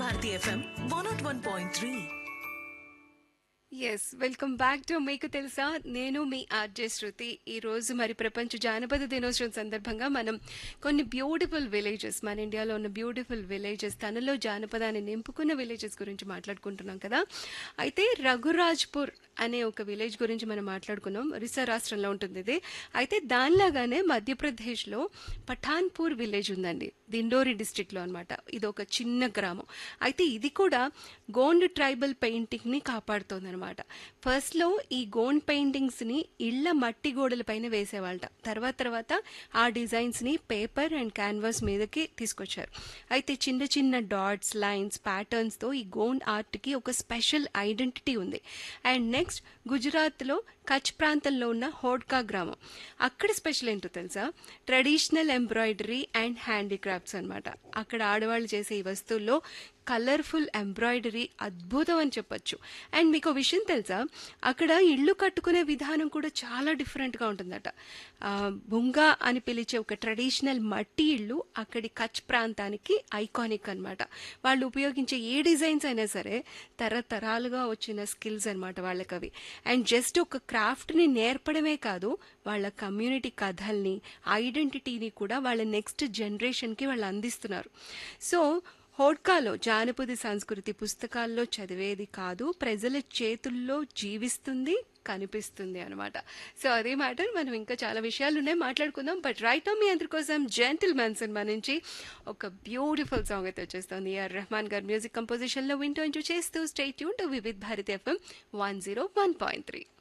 Bharati FM one naught one point three ఎస్ welcome back to మీకు తెలుసా నేను మీ ఆర్జే శృతి ఈ రోజు మరి ప్రపంచ జానపద దినోత్సవం సందర్భంగా మనం కొన్ని బ్యూటిఫుల్ విలేజెస్ మన ఇండియాలో ఉన్న బ్యూటిఫుల్ విలేజెస్ తనలో జానపదాన్ని నింపుకున్న విలేజెస్ గురించి మాట్లాడుకుంటున్నాం కదా అయితే రఘురాజ్పూర్ అనే ఒక విలేజ్ గురించి మనం మాట్లాడుకున్నాం ఒరిస్సా రాష్ట్రంలో ఉంటుంది ఇది అయితే దానిలాగానే మధ్యప్రదేశ్లో పఠాన్పూర్ విలేజ్ ఉందండి దిండోరి డిస్ట్రిక్ట్లో అనమాట ఇది ఒక చిన్న గ్రామం అయితే ఇది కూడా గోండ్ ట్రైబల్ పెయింటింగ్ని కాపాడుతోంది అనమాట ఫస్ట్లో ఈ గోండ్ పెయింటింగ్స్ని ఇళ్ల మట్టి గోడల పైన వేసేవాళ్ళట తర్వాత తర్వాత ఆ డిజైన్స్ని పేపర్ అండ్ క్యాన్వాస్ మీదకి తీసుకొచ్చారు అయితే చిన్న చిన్న డాట్స్ లైన్స్ ప్యాటర్న్స్తో ఈ గోండ్ ఆర్ట్కి ఒక స్పెషల్ ఐడెంటిటీ ఉంది అండ్ నెక్స్ట్ గుజరాత్లో కచ్ ప్రాంతంలో ఉన్న హోడ్కా గ్రామం అక్కడ స్పెషల్ ఏంటో తెలుసా ట్రెడిషనల్ ఎంబ్రాయిడరీ అండ్ హ్యాండీక్రాఫ్ట్స్ అన్నమాట అక్కడ ఆడవాళ్ళు చేసే ఈ వస్తువుల్లో కలర్ఫుల్ ఎంబ్రాయిడరీ అద్భుతం అని చెప్పొచ్చు అండ్ మీకు ఒక విషయం తెలుసా అక్కడ ఇల్లు కట్టుకునే విధానం కూడా చాలా డిఫరెంట్గా ఉంటుందట ఆ, బుంగా అని పిలిచే ఒక ట్రెడిషనల్ మట్టి ఇల్లు అక్కడి కచ్ ప్రాంతానికి ఐకానిక్ అన్నమాట వాళ్ళు ఉపయోగించే ఏ డిజైన్స్ అయినా సరే తరతరాలుగా వచ్చిన స్కిల్స్ అన్నమాట వాళ్ళకి అవి అండ్ జస్ట్ ఒక క్రాఫ్ట్ని నేర్పడమే కాదు వాళ్ళ కమ్యూనిటీ కథల్ని ఐడెంటిటీని కూడా వాళ్ళ నెక్స్ట్ జనరేషన్కి వాళ్ళు అందిస్తున్నారు సో హోడ్కాలో జానపద సంస్కృతి పుస్తకాల్లో చదివేది కాదు ప్రజల చేతుల్లో జీవిస్తుంది కనిపిస్తుంది అనమాట సో అదే మ్యాటర్ మనం ఇంకా చాలా విషయాలు ఉన్నాయి మాట్లాడుకుందాం బట్ రైట్ మీ అందరి కోసం జెంటిల్ మ్యాన్ సినిమా నుంచి ఒక బ్యూటిఫుల్ సాంగ్ అయితే వచ్చేస్తుంది ఏఆర్ రెహమాన్ గారి మ్యూజిక్ కంపోజిషన్లో వింటూ ఎంజాయ్ చేస్తూ స్టేట్ యూన్ to Vividh Bharati FM one zero one point three